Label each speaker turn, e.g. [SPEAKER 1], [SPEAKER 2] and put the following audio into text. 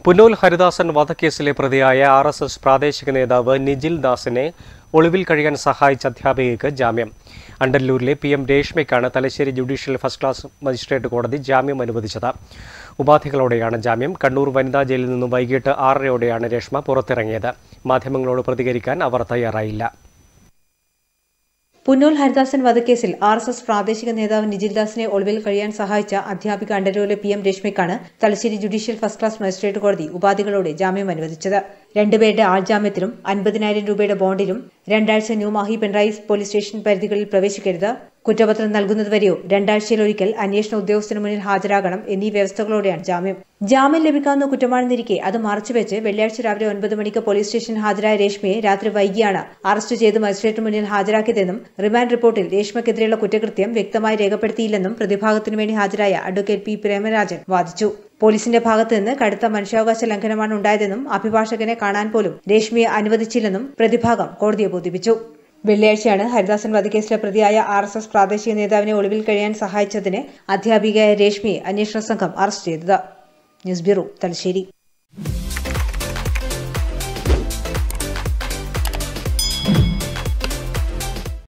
[SPEAKER 1] പുന്നോൽ ഹരിദാസൻ വധക്കേസിലെ പ്രതിയായ R S S പ്രാദേശിക നേതാവ് നിജിൽ ദാസിനെ ഒളിവിൽ കഴിയാൻ സഹായിച്ച അധ്യാപികയ്ക്ക് ജാമ്യം അണ്ടല്ലൂരിലെ പി എം രേഷ്മയ്ക്കാണ് Thalassery judicial first class magistrate കോടതി ജാമ്യം അനുവദിച്ചത് ഉപാധികളോടെയാണ് ജാമ്യം കണ്ണൂർ വനിതാ ജയിലിൽ നിന്നും വൈകിട്ട് ആറരയോടെയാണ് രേഷ്മ പുറത്തിറങ്ങിയത് മാധ്യമങ്ങളോട് പ്രതികരിക്കാൻ അവർ തയ്യാറായില്ല
[SPEAKER 2] പുന്നോൽ ഹരിദാസൻ വധക്കേസിൽ ആർ എസ് എസ് പ്രാദേശിക നേതാവ് നിജിൽ ദാസിനെ ഒളിവിൽ കഴിയാൻ സഹായിച്ച അധ്യാപിക അണ്ടരൂരിലെ പി എം രേഷ്മയ്ക്കാണ് Thalassery judicial first class magistrate കോടതി ഉപാധികളോടെ ജാമ്യം അനുവദിച്ചത് രണ്ടുപേരുടെ ആൾജാമ്യത്തിലും അൻപതിനായിരം രൂപയുടെ ബോണ്ടിലും രണ്ടാഴ്ച ന്യൂമാഹി പിണറായി പോലീസ് സ്റ്റേഷൻ പരിധികളിൽ പ്രവേശിക്കരുത് കുറ്റപത്രം നൽകുന്നതുവരെയോ രണ്ടാഴ്ചയിലൊരിക്കൽ അന്വേഷണ ഉദ്യോഗസ്ഥന് മുന്നിൽ ഹാജരാകണം എന്നീ വ്യവസ്ഥകളോടെയാണ് ജാമ്യം ജാമ്യം ലഭിക്കാവുന്ന കുറ്റമാണെന്നിരിക്കെ അത് മറച്ചുവെച്ച് വെള്ളിയാഴ്ച രാവിലെ ഒൻപത് മണിക്ക് പോലീസ് സ്റ്റേഷനിൽ ഹാജരായ രേഷ്മയെ രാത്രി വൈകിയാണ് അറസ്റ്റ് ചെയ്ത് മജിസ്ട്രേറ്റ് മുന്നിൽ ഹാജരാക്കിയതെന്നും റിമാൻഡ് റിപ്പോർട്ടിൽ രേഷ്മയ്ക്കെതിരെയുള്ള കുറ്റകൃത്യം വ്യക്തമായി രേഖപ്പെടുത്തിയില്ലെന്നും പ്രതിഭാഗത്തിനു വേണ്ടി ഹാജരായ അഡ്വക്കേറ്റ് പി പ്രേമരാജൻ വാദിച്ചു പോലീസിന്റെ ഭാഗത്ത് നിന്ന് കടുത്ത മനുഷ്യാവകാശ ലംഘനമാണ് ഉണ്ടായതെന്നും അഭിഭാഷകനെ കാണാൻ പോലും രേഷ്മയെ അനുവദിച്ചില്ലെന്നും പ്രതിഭാഗം കോടതിയെ ബോധിപ്പിച്ചു വെള്ളിയാഴ്ചയാണ് ഹരിദാസൻ വധക്കേസിലെ പ്രതിയായ ആർ എസ് എസ് പ്രാദേശിക നേതാവിനെ ഒളിവിൽ കഴിയാൻ സഹായിച്ചതിന് അധ്യാപികയായ രേഷ്മയെ അന്വേഷണ സംഘം അറസ്റ്റ് ചെയ്തത് ന്യൂസ് ബ്യൂറോ തലശ്ശേരി